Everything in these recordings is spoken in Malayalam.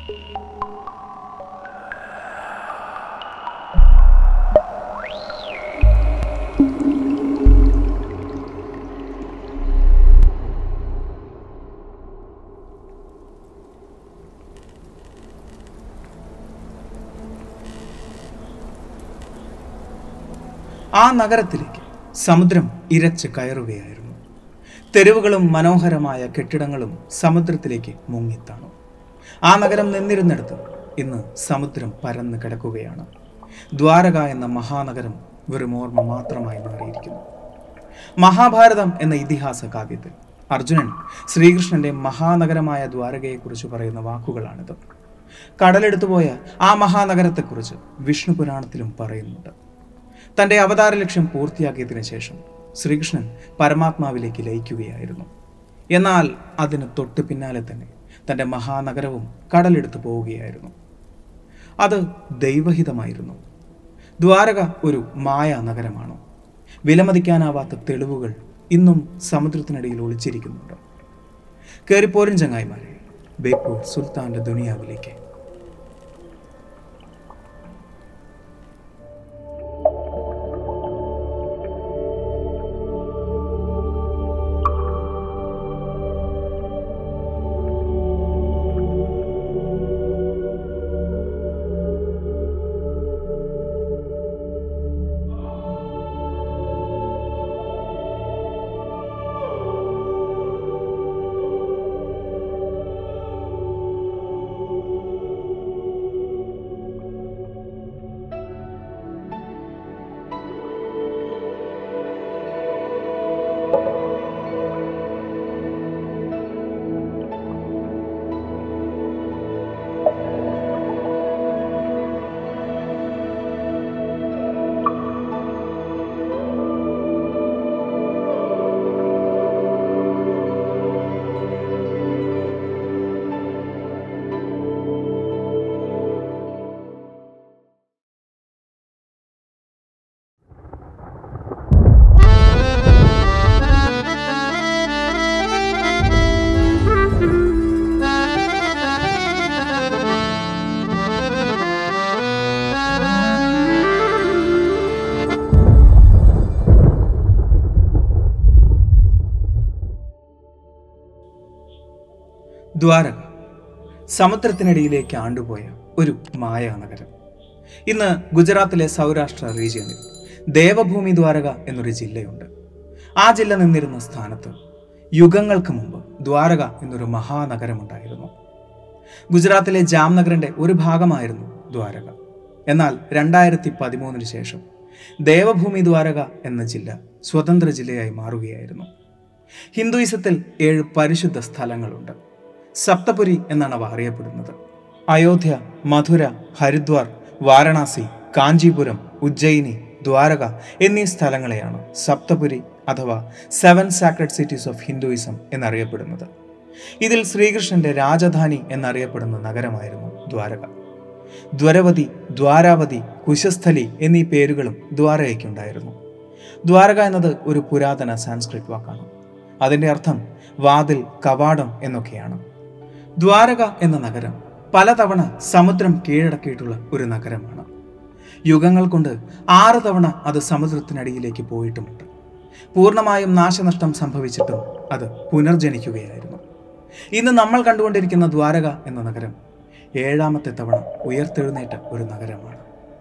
ആ നഗരത്തിലേക്ക് സമുദ്രം ഇരച്ച് കയറുകയായിരുന്നു തെരുവുകളും മനോഹരമായ കെട്ടിടങ്ങളും സമുദ്രത്തിലേക്ക് മുങ്ങിത്താണു ആ നഗരം നിന്നിരുന്നിടത്ത് ഇന്ന് സമുദ്രം പരന്ന് കിടക്കുകയാണ് ദ്വാരക എന്ന മഹാനഗരം വെറും ഓർമ്മ മാത്രമായി മാറിയിരിക്കുന്നു മഹാഭാരതം എന്ന ഇതിഹാസ കാവ്യത്തിൽ അർജുനൻ ശ്രീകൃഷ്ണന്റെ മഹാനഗരമായ ദ്വാരകയെക്കുറിച്ച് പറയുന്ന വാക്കുകളാണിത് കടലെടുത്തുപോയ ആ മഹാനഗരത്തെക്കുറിച്ച് വിഷ്ണു പുരാണത്തിലും പറയുന്നുണ്ട് തന്റെ അവതാര ലക്ഷ്യം പൂർത്തിയാക്കിയതിനു ശേഷം ശ്രീകൃഷ്ണൻ പരമാത്മാവിലേക്ക് ലയിക്കുകയായിരുന്നു എന്നാൽ അതിന് തൊട്ടു പിന്നാലെ തന്നെ തന്റെ മഹാനഗരവും കടലെടുത്തു പോവുകയായിരുന്നു അത് ദൈവഹിതമായിരുന്നു ദ്വാരക ഒരു മായാ നഗരമാണ് വിലമതിക്കാനാവാത്ത തെളിവുകൾ ഇന്നും സമുദ്രത്തിനടിയിൽ ഒളിച്ചിരിക്കുന്നുണ്ട് കയറിപ്പോരും ചങ്ങായിമാരെ ബേപ്പൂർ സുൽത്താന്റെ ദുനിയാവിലേക്ക് ദ്വാരക സമുദ്രത്തിനടിയിലേക്ക് ആണ്ടുപോയ ഒരു മായാനഗരം ഇന്ന് ഗുജറാത്തിലെ സൗരാഷ്ട്ര റീജിയനിൽ ദേവഭൂമി ദ്വാരക എന്നൊരു ജില്ലയുണ്ട് ആ ജില്ല നിന്നിരുന്ന സ്ഥാനത്ത് യുഗങ്ങൾക്ക് മുമ്പ് ദ്വാരക എന്നൊരു മഹാനഗരമുണ്ടായിരുന്നു ഗുജറാത്തിലെ ജാംനഗറിന്റെ ഒരു ഭാഗമായിരുന്നു ദ്വാരക എന്നാൽ രണ്ടായിരത്തി പതിമൂന്നിന് ശേഷം ദേവഭൂമി ദ്വാരക എന്ന ജില്ല സ്വതന്ത്ര ജില്ലയായി മാറുകയായിരുന്നു ഹിന്ദുയിസത്തിൽ ഏഴ് പരിശുദ്ധ സ്ഥലങ്ങളുണ്ട് സപ്തപുരി എന്നാണ് അവ അറിയപ്പെടുന്നത് അയോധ്യ മധുര ഹരിദ്വാർ വാരണാസി കാഞ്ചീപുരം ഉജ്ജയിനി ദ്വാരക എന്നീ സ്ഥലങ്ങളെയാണ് സപ്തപുരി അഥവാ seven sacred cities of Hinduism എന്നറിയപ്പെടുന്നത് ഇതിൽ ശ്രീകൃഷ്ണന്റെ രാജധാനി എന്നറിയപ്പെടുന്ന നഗരമായിരുന്നു ദ്വാരക ദ്വരവതി ദ്വാരാവതി കുശസ്ഥലി എന്നീ പേരുകളും ദ്വാരകയ്ക്കുണ്ടായിരുന്നു ദ്വാരക എന്നത് ഒരു പുരാതന സാൻസ്ക്രിറ്റ് വാക്കാണ് അതിന്റെ അർത്ഥം വാതിൽ കവാടം എന്നൊക്കെയാണ് ദ്വാരക എന്ന നഗരം പലതവണ സമുദ്രം കീഴടക്കിയിട്ടുള്ള ഒരു നഗരമാണ് യുഗങ്ങൾ കൊണ്ട് ആറ് തവണ അത് സമുദ്രത്തിനടിയിലേക്ക് പോയിട്ടുമുണ്ട് പൂർണ്ണമായും നാശനഷ്ടം സംഭവിച്ചിട്ടും അത് പുനർജനിക്കുകയായിരുന്നു ഇന്ന് നമ്മൾ കണ്ടുകൊണ്ടിരിക്കുന്ന ദ്വാരക എന്ന നഗരം ഏഴാമത്തെ തവണ ഉയർത്തെഴുന്നേറ്റ ഒരു നഗരമാണ്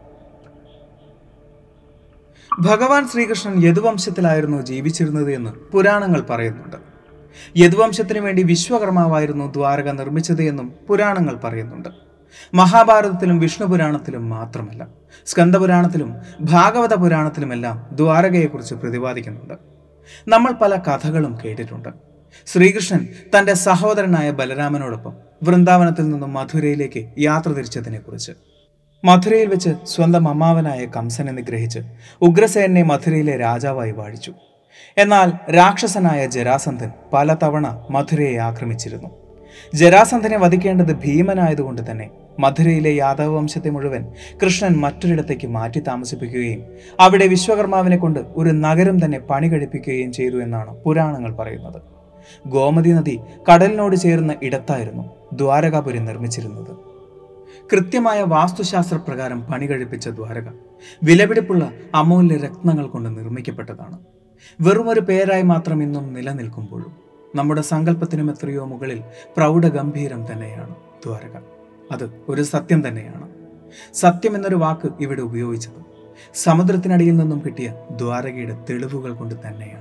ഭഗവാൻ ശ്രീകൃഷ്ണൻ യദുവംശത്തിലായിരുന്നു ജീവിച്ചിരുന്നത് എന്ന് പുരാണങ്ങൾ പറയുന്നുണ്ട് യദുവംശത്തിനു വേണ്ടി വിശ്വകർമാവായിരുന്നു ദ്വാരക നിർമ്മിച്ചത് എന്നും പുരാണങ്ങൾ പറയുന്നുണ്ട് മഹാഭാരതത്തിലും വിഷ്ണു പുരാണത്തിലും മാത്രമല്ല സ്കന്ദപുരാണത്തിലും ഭാഗവത പുരാണത്തിലുമെല്ലാം ദ്വാരകയെക്കുറിച്ച് പ്രതിപാദിക്കുന്നുണ്ട് നമ്മൾ പല കഥകളും കേട്ടിട്ടുണ്ട് ശ്രീകൃഷ്ണൻ തന്റെ സഹോദരനായ ബലരാമനോടൊപ്പം വൃന്ദാവനത്തിൽ നിന്നും മധുരയിലേക്ക് യാത്ര തിരിച്ചതിനെക്കുറിച്ച് മധുരയിൽ വെച്ച് സ്വന്തം അമ്മാവനായ കംസനെ നിഗ്രഹിച്ച് ഉഗ്രസേനെ മധുരയിലെ രാജാവായി വാഴിച്ചു എന്നാൽ രാക്ഷസനായ ജരാസന്ധൻ പലതവണ മധുരയെ ആക്രമിച്ചിരുന്നു ജരാസന്ധനെ വധിക്കേണ്ടത് ഭീമനായതുകൊണ്ട് തന്നെ മധുരയിലെ യാദവ വംശത്തെ മുഴുവൻ കൃഷ്ണൻ മറ്റൊരിടത്തേക്ക് മാറ്റി താമസിപ്പിക്കുകയും അവിടെ വിശ്വകർമാവിനെ കൊണ്ട് ഒരു നഗരം തന്നെ പണി കഴിപ്പിക്കുകയും ചെയ്തു എന്നാണ് പുരാണങ്ങൾ പറയുന്നത് ഗോമതി നദി കടലിനോട് ചേർന്ന ഇടത്തായിരുന്നു ദ്വാരകാപുരി നിർമ്മിച്ചിരുന്നത് കൃത്യമായ വാസ്തുശാസ്ത്ര പ്രകാരം പണി കഴിപ്പിച്ച ദ്വാരക വിലപിടിപ്പുള്ള അമൂല്യ രത്നങ്ങൾ കൊണ്ട് നിർമ്മിക്കപ്പെട്ടതാണ് വെറുമൊരു പേരായി മാത്രം ഇന്നും നിലനിൽക്കുമ്പോഴും നമ്മുടെ സങ്കല്പത്തിനും എത്രയോ മുകളിൽ പ്രൗഢഗംഭീരം തന്നെയാണ് ദ്വാരക അത് ഒരു സത്യം തന്നെയാണ് സത്യം എന്നൊരു വാക്ക് ഇവിടെ ഉപയോഗിച്ചത് സമുദ്രത്തിനടിയിൽ നിന്നും കിട്ടിയ ദ്വാരകയുടെ തെളിവുകൾ കൊണ്ട് തന്നെയാണ്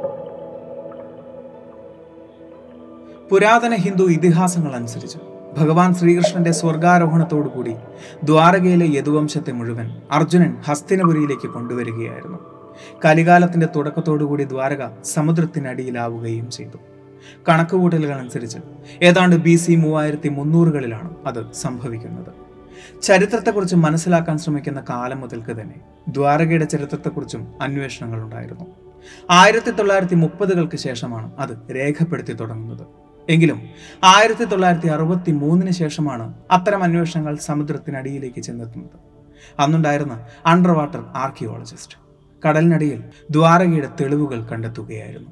പുരാതന ഹിന്ദു ഇതിഹാസങ്ങൾ അനുസരിച്ച് ഭഗവാൻ ശ്രീകൃഷ്ണന്റെ സ്വർഗാരോഹണത്തോടുകൂടി ദ്വാരകയിലെ യദുവംശത്തെ മുഴുവൻ അർജുനൻ ഹസ്തിനപുരിയിലേക്ക് കൊണ്ടുവരികയായിരുന്നു കലികാലത്തിന്റെ തുടക്കത്തോടുകൂടി ദ്വാരക സമുദ്രത്തിനടിയിലാവുകയും ചെയ്തു കണക്കുകൂട്ടലുകൾ അനുസരിച്ച് ഏതാണ്ട് ബി സി മൂവായിരത്തി മുന്നൂറുകളിലാണ് അത് സംഭവിക്കുന്നത് ചരിത്രത്തെക്കുറിച്ച് മനസ്സിലാക്കാൻ ശ്രമിക്കുന്ന കാലം മുതൽക്ക് തന്നെ ദ്വാരകയുടെ ചരിത്രത്തെക്കുറിച്ചും അന്വേഷണങ്ങൾ ഉണ്ടായിരുന്നു ആയിരത്തി തൊള്ളായിരത്തി മുപ്പതുകൾക്ക് ശേഷമാണ് അത് രേഖപ്പെടുത്തി തുടങ്ങുന്നത് എങ്കിലും ആയിരത്തി തൊള്ളായിരത്തി അറുപത്തി മൂന്നിന് ശേഷമാണ് അത്തരം അന്വേഷണങ്ങൾ സമുദ്രത്തിനടിയിലേക്ക് ചെന്നെത്തുന്നത് അന്നുണ്ടായിരുന്ന അണ്ടർ വാട്ടർ ആർക്കിയോളജിസ്റ്റ് കടലിനടിയിൽ ദ്വാരകയുടെ തെളിവുകൾ കണ്ടെത്തുകയായിരുന്നു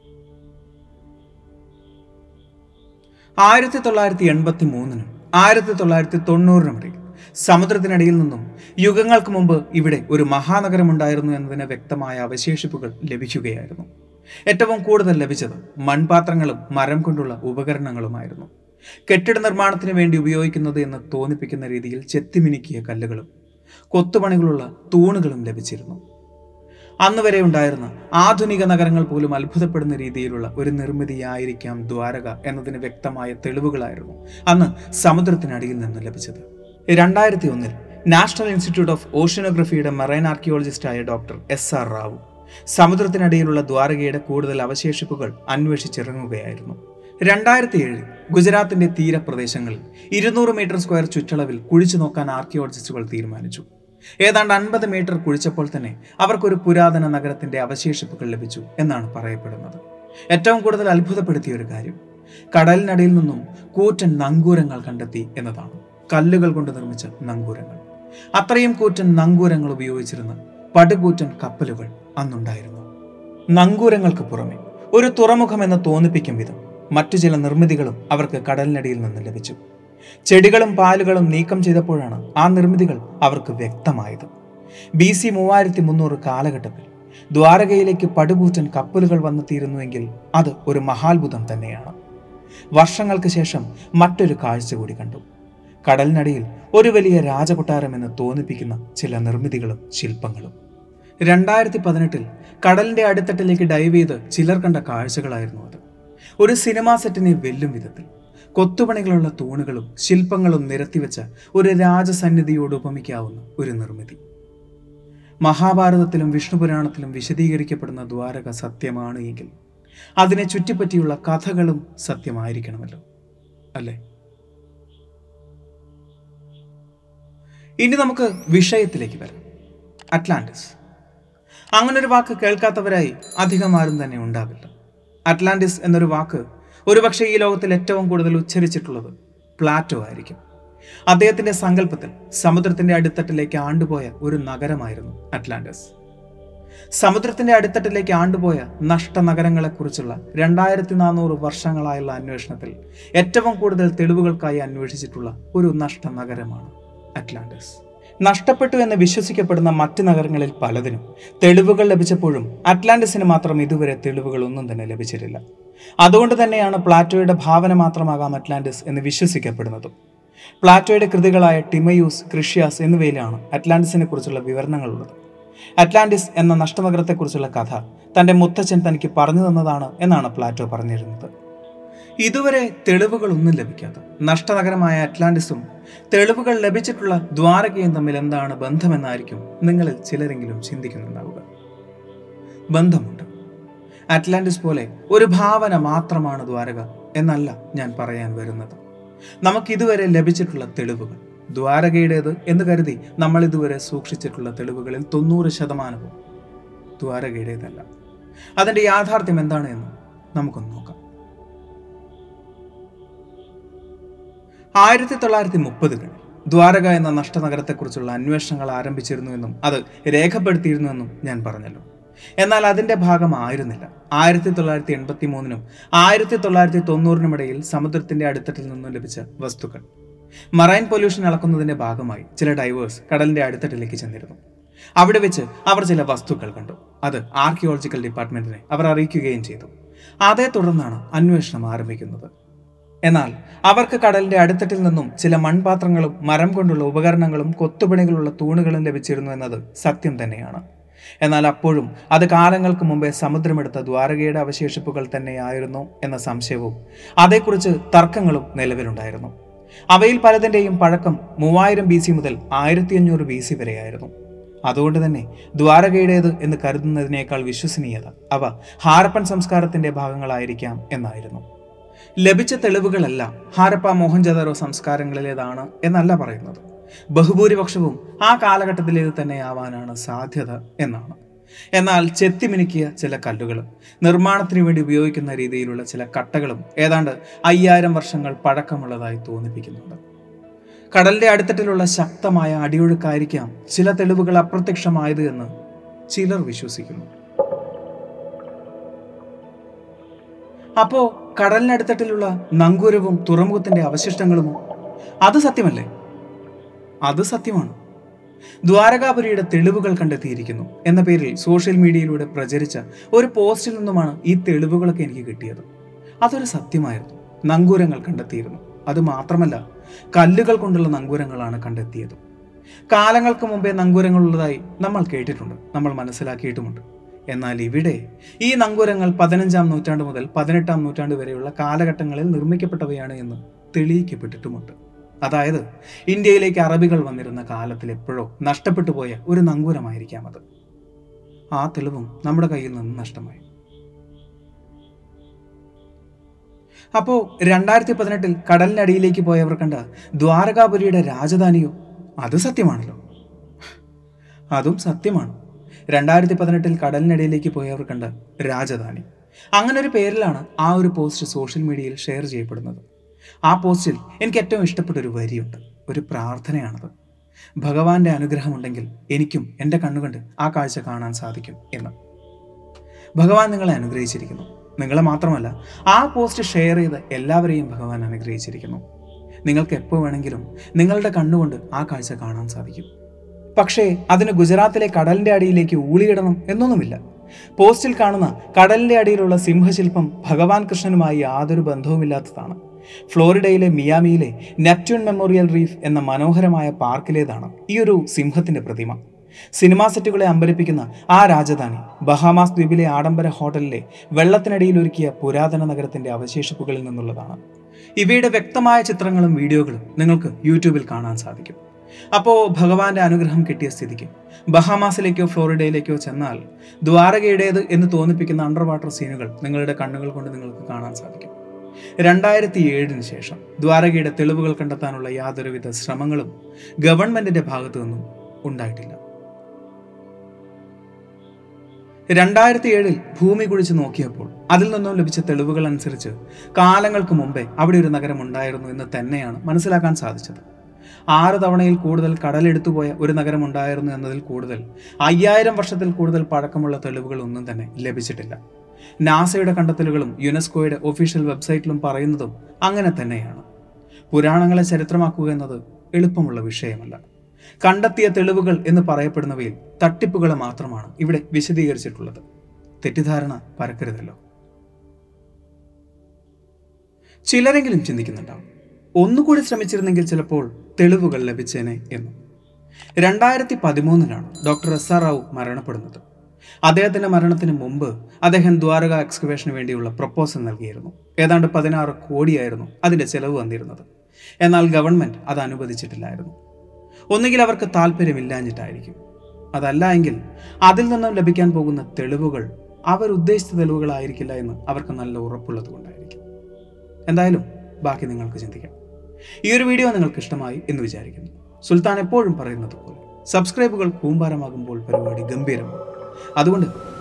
ആയിരത്തി തൊള്ളായിരത്തി എൺപത്തി മൂന്നിനും ആയിരത്തി തൊള്ളായിരത്തി തൊണ്ണൂറിനും ഇടയിൽ സമുദ്രത്തിനടിയിൽ നിന്നും യുഗങ്ങൾക്ക് മുമ്പ് ഇവിടെ ഒരു മഹാനഗരമുണ്ടായിരുന്നു എന്നതിന് വ്യക്തമായ അവശേഷിപ്പുകൾ ലഭിക്കുകയായിരുന്നു ഏറ്റവും കൂടുതൽ ലഭിച്ചത് മൺപാത്രങ്ങളും മരം കൊണ്ടുള്ള ഉപകരണങ്ങളുമായിരുന്നു കെട്ടിട നിർമ്മാണത്തിന് വേണ്ടി ഉപയോഗിക്കുന്നത് എന്ന് തോന്നിപ്പിക്കുന്ന രീതിയിൽ ചെത്തിമിനുക്കിയ കല്ലുകളും കൊത്തുപണികളുള്ള തൂണുകളും ലഭിച്ചിരുന്നു അന്ന് വരെ ഉണ്ടായിരുന്ന ആധുനിക നഗരങ്ങൾ പോലും അത്ഭുതപ്പെടുന്ന രീതിയിലുള്ള ഒരു നിർമ്മിതിയായിരിക്കാം ദ്വാരക എന്നതിന് വ്യക്തമായ തെളിവുകളായിരുന്നു അന്ന് സമുദ്രത്തിനടിയിൽ നിന്ന് ലഭിച്ചത് രണ്ടായിരത്തി ഒന്നിൽ നാഷണൽ ഇൻസ്റ്റിറ്റ്യൂട്ട് ഓഫ് ഓഷ്യനോഗ്രഫിയുടെ മറൈൻ ആർക്കിയോളജിസ്റ്റായ ഡോക്ടർ എസ് ആർ റാവു സമുദ്രത്തിനടിയിലുള്ള ദ്വാരകയുടെ കൂടുതൽ അവശേഷിപ്പുകൾ അന്വേഷിച്ചിറങ്ങുകയായിരുന്നു രണ്ടായിരത്തി ഏഴിൽ ഗുജറാത്തിന്റെ തീരപ്രദേശങ്ങളിൽ ഇരുന്നൂറ് മീറ്റർ സ്ക്വയർ ചുറ്റളവിൽ കുഴിച്ചു നോക്കാൻ ആർക്കിയോളജിസ്റ്റുകൾ തീരുമാനിച്ചു ഏതാണ്ട് അൻപത് മീറ്റർ കുഴിച്ചപ്പോൾ തന്നെ അവർക്കൊരു പുരാതന നഗരത്തിന്റെ അവശേഷിപ്പുകൾ ലഭിച്ചു എന്നാണ് പറയപ്പെടുന്നത് ഏറ്റവും കൂടുതൽ അത്ഭുതപ്പെടുത്തിയ ഒരു കാര്യം കടലിനടിയിൽ നിന്നും കൂറ്റൻ നങ്കൂരങ്ങൾ കണ്ടെത്തി എന്നതാണ് കല്ലുകൾ കൊണ്ട് നിർമ്മിച്ച നങ്കൂരങ്ങൾ അത്രയും കൂറ്റൻ നങ്കൂരങ്ങൾ ഉപയോഗിച്ചിരുന്ന പടുകൂറ്റൻ കപ്പലുകൾ അന്നുണ്ടായിരുന്നു നങ്കൂരങ്ങൾക്ക് പുറമെ ഒരു തുറമുഖമെന്ന് തോന്നിപ്പിക്കും വിധം മറ്റു ചില നിർമ്മിതികളും അവർക്ക് കടലിനടിയിൽ നിന്ന് ലഭിച്ചു ചെടികളും പാലുകളും നീക്കം ചെയ്തപ്പോഴാണ് ആ നിർമ്മിതികൾ അവർക്ക് വ്യക്തമായത് ബി സി മൂവായിരത്തി മുന്നൂറ് കാലഘട്ടത്തിൽ ദ്വാരകയിലേക്ക് പടുകൂറ്റൻ കപ്പലുകൾ വന്നെത്തിയിരുന്നുവെങ്കിൽ അത് ഒരു മഹാത്ഭുതം തന്നെയാണ് വർഷങ്ങൾക്ക് ശേഷം മറ്റൊരു കാഴ്ച കൂടി കണ്ടു കടലിനടിയിൽ ഒരു വലിയ രാജകൊട്ടാരം എന്ന് തോന്നിപ്പിക്കുന്ന ചില നിർമ്മിതികളും ശില്പങ്ങളും രണ്ടായിരത്തി പതിനെട്ടിൽ കടലിന്റെ അടിത്തട്ടിലേക്ക് ഡൈവ് ചെയ്ത് ചിലർ കണ്ട കാഴ്ചകളായിരുന്നു അത് ഒരു സിനിമാ സെറ്റിനെ വെല്ലും വിധത്തിൽ കൊത്തുപണികളുള്ള തൂണുകളും ശില്പങ്ങളും നിരത്തിവെച്ച ഒരു രാജസന്നിധിയോട് ഉപമിക്കാവുന്ന ഒരു നിർമ്മിതി മഹാഭാരതത്തിലും വിഷ്ണുപുരാണത്തിലും വിശദീകരിക്കപ്പെടുന്ന ദ്വാരക സത്യമാണ് എങ്കിൽ അതിനെ ചുറ്റിപ്പറ്റിയുള്ള കഥകളും സത്യമായിരിക്കണമല്ലോ അല്ലേ ഇനി നമുക്ക് വിഷയത്തിലേക്ക് വരാം അറ്റ്ലാന്റിസ് അങ്ങനൊരു വാക്ക് കേൾക്കാത്തവരായി അധികം ആരും തന്നെ ഉണ്ടാവില്ല അറ്റ്ലാന്റിസ് എന്നൊരു വാക്ക് ഒരുപക്ഷെ ഈ ലോകത്തിൽ ഏറ്റവും കൂടുതൽ ഉച്ചരിച്ചിട്ടുള്ളത് പ്ലാറ്റോ ആയിരിക്കും അദ്ദേഹത്തിന്റെ സങ്കല്പത്തിൽ സമുദ്രത്തിന്റെ അടിത്തട്ടിലേക്ക് ആണ്ടുപോയ ഒരു നഗരമായിരുന്നു അറ്റ്ലാന്റിസ് സമുദ്രത്തിന്റെ അടിത്തട്ടിലേക്ക് ആണ്ടുപോയ നഷ്ട നഗരങ്ങളെക്കുറിച്ചുള്ള രണ്ടായിരത്തി നാനൂറ് വർഷങ്ങളായുള്ള അന്വേഷണത്തിൽ ഏറ്റവും കൂടുതൽ തെളിവുകൾക്കായി അന്വേഷിച്ചിട്ടുള്ള ഒരു നഷ്ട നഗരമാണ് അറ്റ്ലാന്റിസ് നഷ്ടപ്പെട്ടു എന്ന് വിശ്വസിക്കപ്പെടുന്ന മറ്റ് നഗരങ്ങളിൽ പലതിനും തെളിവുകൾ ലഭിച്ചപ്പോഴും അറ്റ്ലാന്റിസിന് മാത്രം ഇതുവരെ തെളിവുകൾ ഒന്നും തന്നെ ലഭിച്ചിട്ടില്ല അതുകൊണ്ട് തന്നെയാണ് പ്ലാറ്റോയുടെ ഭാവന മാത്രമാകാം അറ്റ്ലാന്റിസ് എന്ന് വിശ്വസിക്കപ്പെടുന്നതും പ്ലാറ്റോയുടെ കൃതികളായ ടിമയൂസ് ക്രിഷ്യാസ് എന്നിവയിലാണ് അറ്റ്ലാന്റിസിനെ കുറിച്ചുള്ള വിവരണങ്ങളുള്ളത് അറ്റ്ലാന്റിസ് എന്ന നഷ്ടനഗരത്തെക്കുറിച്ചുള്ള കഥ തന്റെ മുത്തച്ഛൻ തനിക്ക് പറഞ്ഞു തന്നതാണ് എന്നാണ് പ്ലാറ്റോ പറഞ്ഞിരുന്നത് ഇതുവരെ തെളിവുകളൊന്നും ലഭിക്കാത്ത നഷ്ടനഗരമായ അറ്റ്ലാന്റിസും തെളിവുകൾ ലഭിച്ചിട്ടുള്ള ദ്വാരകയും തമ്മിൽ എന്താണ് ബന്ധമെന്നായിരിക്കും നിങ്ങളിൽ ചിലരെങ്കിലും ചിന്തിക്കുന്നുണ്ടാവുക ബന്ധമുണ്ട് അറ്റ്ലാന്റിസ് പോലെ ഒരു ഭാവന മാത്രമാണ് ദ്വാരക എന്നല്ല ഞാൻ പറയാൻ വരുന്നത് നമുക്ക് ഇതുവരെ ലഭിച്ചിട്ടുള്ള തെളിവുകൾ ദ്വാരകയുടേത് എന്ന് കരുതി നമ്മൾ ഇതുവരെ സൂക്ഷിച്ചിട്ടുള്ള തെളിവുകളിൽ തൊണ്ണൂറ് ശതമാനവും ദ്വാരകയുടേതല്ല അതിന്റെ യാഥാർത്ഥ്യം എന്താണ് എന്ന് നമുക്കൊന്ന് നോക്കാം ആയിരത്തി തൊള്ളായിരത്തി മുപ്പതുകളിൽ ദ്വാരക എന്ന നഷ്ടനഗരത്തെക്കുറിച്ചുള്ള അന്വേഷണങ്ങൾ ആരംഭിച്ചിരുന്നുവെന്നും അത് രേഖപ്പെടുത്തിയിരുന്നുവെന്നും ഞാൻ പറഞ്ഞല്ലോ എന്നാൽ അതിന്റെ ഭാഗമായിരുന്നില്ല ആയിരത്തി തൊള്ളായിരത്തി എൺപത്തി മൂന്നിനും ആയിരത്തി തൊള്ളായിരത്തി തൊണ്ണൂറിനും ഇടയിൽ സമുദ്രത്തിന്റെ അടിത്തട്ടിൽ നിന്നും ലഭിച്ച വസ്തുക്കൾ മറൈൻ പൊല്യൂഷൻ അളക്കുന്നതിന്റെ ഭാഗമായി ചില ഡൈവേഴ്സ് കടലിന്റെ അടിത്തട്ടിലേക്ക് ചെന്നിരുന്നു അവിടെ വെച്ച് അവർ ചില വസ്തുക്കൾ കണ്ടു അത് ആർക്കിയോളജിക്കൽ ഡിപ്പാർട്ട്മെന്റിനെ അവർ അറിയിക്കുകയും ചെയ്തു അതേ തുടർന്നാണ് അന്വേഷണം ആരംഭിക്കുന്നത് എന്നാൽ അവർക്ക് കടലിന്റെ അടിത്തട്ടിൽ നിന്നും ചില മൺപാത്രങ്ങളും മരം കൊണ്ടുള്ള ഉപകരണങ്ങളും കൊത്തുപണികളുള്ള തൂണുകളും ലഭിച്ചിരുന്നു എന്നത് സത്യം തന്നെയാണ് എന്നാൽ അപ്പോഴും അത് കാലങ്ങൾക്ക് മുമ്പേ സമുദ്രമെടുത്ത ദ്വാരകയുടെ അവശേഷിപ്പുകൾ തന്നെയായിരുന്നു എന്ന സംശയവും അതേക്കുറിച്ച് തർക്കങ്ങളും നിലവിലുണ്ടായിരുന്നു അവയിൽ പലതിൻ്റെയും പഴക്കം മൂവായിരം ബി സി മുതൽ ആയിരത്തി അഞ്ഞൂറ് ബി സി വരെയായിരുന്നു അതുകൊണ്ട് തന്നെ ദ്വാരകയുടേത് എന്ന് കരുതുന്നതിനേക്കാൾ വിശ്വസനീയത അവ ഹാരപ്പൻ സംസ്കാരത്തിന്റെ ഭാഗങ്ങളായിരിക്കാം എന്നായിരുന്നു ലഭിച്ച തെളിവുകളെല്ലാം ഹാരപ്പ മോഹൻജദാരോ സംസ്കാരങ്ങളിലേതാണ് എന്നല്ല പറയുന്നത് ബഹുഭൂരിപക്ഷവും ആ കാലഘട്ടത്തിലേത് തന്നെയാവാനാണ് സാധ്യത എന്നാണ് എന്നാൽ ചെത്തിമിനുക്കിയ ചില കല്ലുകളും നിർമ്മാണത്തിന് വേണ്ടി ഉപയോഗിക്കുന്ന രീതിയിലുള്ള ചില കട്ടകളും ഏതാണ്ട് അയ്യായിരം വർഷങ്ങൾ പഴക്കമുള്ളതായി തോന്നിപ്പിക്കുന്നുണ്ട് കടലിന്റെ അടിത്തട്ടിലുള്ള ശക്തമായ അടിയൊഴുക്കായിരിക്കാം ചില തെളിവുകൾ അപ്രത്യക്ഷമായത് എന്ന് ചിലർ വിശ്വസിക്കുന്നു അപ്പോ കടലിനടുത്തട്ടിലുള്ള നങ്കൂരവും തുറമുഖത്തിന്റെ അവശിഷ്ടങ്ങളുമോ അത് സത്യമല്ലേ അത് സത്യമാണ് ദ്വാരകാപുരിയുടെ തെളിവുകൾ കണ്ടെത്തിയിരിക്കുന്നു എന്ന പേരിൽ സോഷ്യൽ മീഡിയയിലൂടെ പ്രചരിച്ച ഒരു പോസ്റ്റിൽ നിന്നുമാണ് ഈ തെളിവുകളൊക്കെ എനിക്ക് കിട്ടിയത് അതൊരു സത്യമായിരുന്നു നങ്കൂരങ്ങൾ കണ്ടെത്തിയിരുന്നു അത് മാത്രമല്ല കല്ലുകൾ കൊണ്ടുള്ള നങ്കൂരങ്ങളാണ് കണ്ടെത്തിയത് കാലങ്ങൾക്ക് മുമ്പേ നങ്കൂരങ്ങളുള്ളതായി നമ്മൾ കേട്ടിട്ടുണ്ട് നമ്മൾ മനസ്സിലാക്കിയിട്ടുമുണ്ട് എന്നാൽ ഇവിടെ ഈ നങ്കൂരങ്ങൾ പതിനഞ്ചാം നൂറ്റാണ്ട് മുതൽ പതിനെട്ടാം നൂറ്റാണ്ട് വരെയുള്ള കാലഘട്ടങ്ങളിൽ നിർമ്മിക്കപ്പെട്ടവയാണ് എന്ന് തെളിയിക്കപ്പെട്ടിട്ടുമുണ്ട് അതായത് ഇന്ത്യയിലേക്ക് അറബികൾ വന്നിരുന്ന കാലത്തിൽ എപ്പോഴോ നഷ്ടപ്പെട്ടു പോയ ഒരു നങ്കൂരമായിരിക്കാം അത് ആ തെളിവും നമ്മുടെ കയ്യിൽ നിന്ന് നഷ്ടമായി അപ്പോ രണ്ടായിരത്തി പതിനെട്ടിൽ കടലിനടിയിലേക്ക് പോയവർ കണ്ട ദ്വാരകാപുരിയുടെ രാജധാനിയോ അത് സത്യമാണല്ലോ അതും സത്യമാണ് രണ്ടായിരത്തി പതിനെട്ടിൽ കടലിനടിയിലേക്ക് പോയവർ കണ്ട രാജധാനി അങ്ങനെ ഒരു പേരിലാണ് ആ ഒരു പോസ്റ്റ് സോഷ്യൽ മീഡിയയിൽ ഷെയർ ചെയ്യപ്പെടുന്നത് ആ പോസ്റ്റിൽ എനിക്ക് ഏറ്റവും ഇഷ്ടപ്പെട്ട ഒരു വരിയുണ്ട് ഒരു പ്രാർത്ഥനയാണത് ഭഗവാന്റെ അനുഗ്രഹമുണ്ടെങ്കിൽ എനിക്കും എൻ്റെ കണ്ണുകൊണ്ട് ആ കാഴ്ച കാണാൻ സാധിക്കും എന്ന് ഭഗവാൻ നിങ്ങളെ അനുഗ്രഹിച്ചിരിക്കുന്നു നിങ്ങളെ മാത്രമല്ല ആ പോസ്റ്റ് ഷെയർ ചെയ്ത് എല്ലാവരെയും ഭഗവാൻ അനുഗ്രഹിച്ചിരിക്കുന്നു നിങ്ങൾക്ക് എപ്പോൾ വേണമെങ്കിലും നിങ്ങളുടെ കണ്ണുകൊണ്ട് ആ കാഴ്ച കാണാൻ സാധിക്കും പക്ഷേ അതിന് ഗുജറാത്തിലെ കടലിന്റെ അടിയിലേക്ക് ഊളിയിടണം എന്നൊന്നുമില്ല പോസ്റ്റിൽ കാണുന്ന കടലിന്റെ അടിയിലുള്ള സിംഹശില്പം ഭഗവാൻ കൃഷ്ണനുമായി യാതൊരു ബന്ധവുമില്ലാത്തതാണ് ഫ്ലോറിഡയിലെ മിയാമിയിലെ നെപ്റ്റ്യൂൺ മെമ്മോറിയൽ റീഫ് എന്ന മനോഹരമായ പാർക്കിലേതാണ് ഈ ഒരു സിംഹത്തിന്റെ പ്രതിമ സിനിമാ സെറ്റുകളെ അമ്പരിപ്പിക്കുന്ന ആ രാജധാനി ബഹാമാസ് ദ്വീപിലെ ആഡംബര ഹോട്ടലിലെ വെള്ളത്തിനടിയിൽ ഒരുക്കിയ പുരാതന നഗരത്തിന്റെ അവശേഷിപ്പുകളിൽ നിന്നുള്ളതാണ് ഇവയുടെ വ്യക്തമായ ചിത്രങ്ങളും വീഡിയോകളും നിങ്ങൾക്ക് യൂട്യൂബിൽ കാണാൻ സാധിക്കും അപ്പോൾ ഭഗവാന്റെ അനുഗ്രഹം കിട്ടിയ സ്ഥിതിക്ക് ബഹാമാസിലേക്കോ ഫ്ലോറിഡയിലേക്കോ ചെന്നാൽ ദ്വാരകയുടേത് എന്ന് തോന്നിപ്പിക്കുന്ന അണ്ടർ വാട്ടർ സീനുകൾ നിങ്ങളുടെ കണ്ണുകൾ കൊണ്ട് നിങ്ങൾക്ക് കാണാൻ സാധിക്കും രണ്ടായിരത്തി ഏഴിന് ശേഷം ദ്വാരകയുടെ തെളിവുകൾ കണ്ടെത്താനുള്ള യാതൊരുവിധ ശ്രമങ്ങളും ഗവൺമെന്റിന്റെ ഭാഗത്തു നിന്നും ഉണ്ടായിട്ടില്ല രണ്ടായിരത്തി ഏഴിൽ ഭൂമി കുഴിച്ച് നോക്കിയപ്പോൾ അതിൽ നിന്നും ലഭിച്ച തെളിവുകൾ അനുസരിച്ച് കാലങ്ങൾക്ക് മുമ്പേ അവിടെ ഒരു നഗരം ഉണ്ടായിരുന്നു എന്ന് തന്നെയാണ് മനസ്സിലാക്കാൻ സാധിച്ചത് ആറ് തവണയിൽ കൂടുതൽ കടലെടുത്തുപോയ ഒരു നഗരം ഉണ്ടായിരുന്നു എന്നതിൽ കൂടുതൽ അയ്യായിരം വർഷത്തിൽ കൂടുതൽ പഴക്കമുള്ള തെളിവുകൾ ഒന്നും തന്നെ ലഭിച്ചിട്ടില്ല നാസയുടെ കണ്ടെത്തലുകളും യുനെസ്കോയുടെ ഒഫീഷ്യൽ വെബ്സൈറ്റിലും പറയുന്നതും അങ്ങനെ തന്നെയാണ് പുരാണങ്ങളെ ചരിത്രമാക്കുക എന്നത് എളുപ്പമുള്ള വിഷയമല്ല കണ്ടെത്തിയ തെളിവുകൾ എന്ന് പറയപ്പെടുന്നവയിൽ തട്ടിപ്പുകൾ മാത്രമാണ് ഇവിടെ വിശദീകരിച്ചിട്ടുള്ളത് തെറ്റിദ്ധാരണ പരക്കരുതല്ലോ ചിലരെങ്കിലും ചിന്തിക്കുന്നുണ്ടാവും ഒന്നുകൂടി ശ്രമിച്ചിരുന്നെങ്കിൽ ചിലപ്പോൾ തെളിവുകൾ ലഭിച്ചേനെ എന്നും രണ്ടായിരത്തി പതിമൂന്നിലാണ് ഡോക്ടർ എസ് ആർ റാവു മരണപ്പെടുന്നത് അദ്ദേഹത്തിന്റെ മരണത്തിന് മുമ്പ് അദ്ദേഹം ദ്വാരക എക്സ്കവേഷന് വേണ്ടിയുള്ള പ്രപ്പോസൽ നൽകിയിരുന്നു ഏതാണ്ട് പതിനാറ് കോടിയായിരുന്നു അതിന്റെ ചെലവ് വന്നിരുന്നത് എന്നാൽ ഗവൺമെന്റ് അത് അനുവദിച്ചിട്ടില്ലായിരുന്നു ഒന്നുകിൽ അവർക്ക് താല്പര്യമില്ലാഞ്ഞിട്ടായിരിക്കും അതല്ല എങ്കിൽ അതിൽ നിന്നും ലഭിക്കാൻ പോകുന്ന തെളിവുകൾ അവർ ഉദ്ദേശിച്ച തെളിവുകളായിരിക്കില്ല എന്ന് അവർക്ക് നല്ല ഉറപ്പുള്ളത് കൊണ്ടായിരിക്കും എന്തായാലും ബാക്കി നിങ്ങൾക്ക് ചിന്തിക്കാം ഈ ഒരു വീഡിയോ നിങ്ങൾക്ക് ഇഷ്ടമായി എന്ന് വിചാരിക്കുന്നു സുൽത്താൻ എപ്പോഴും പറയുന്നത് പോലെ സബ്സ്ക്രൈബുകൾ കൂമ്പാരമാകുമ്പോൾ പരിപാടി ഗംഭീരമാണ് അതുകൊണ്ട്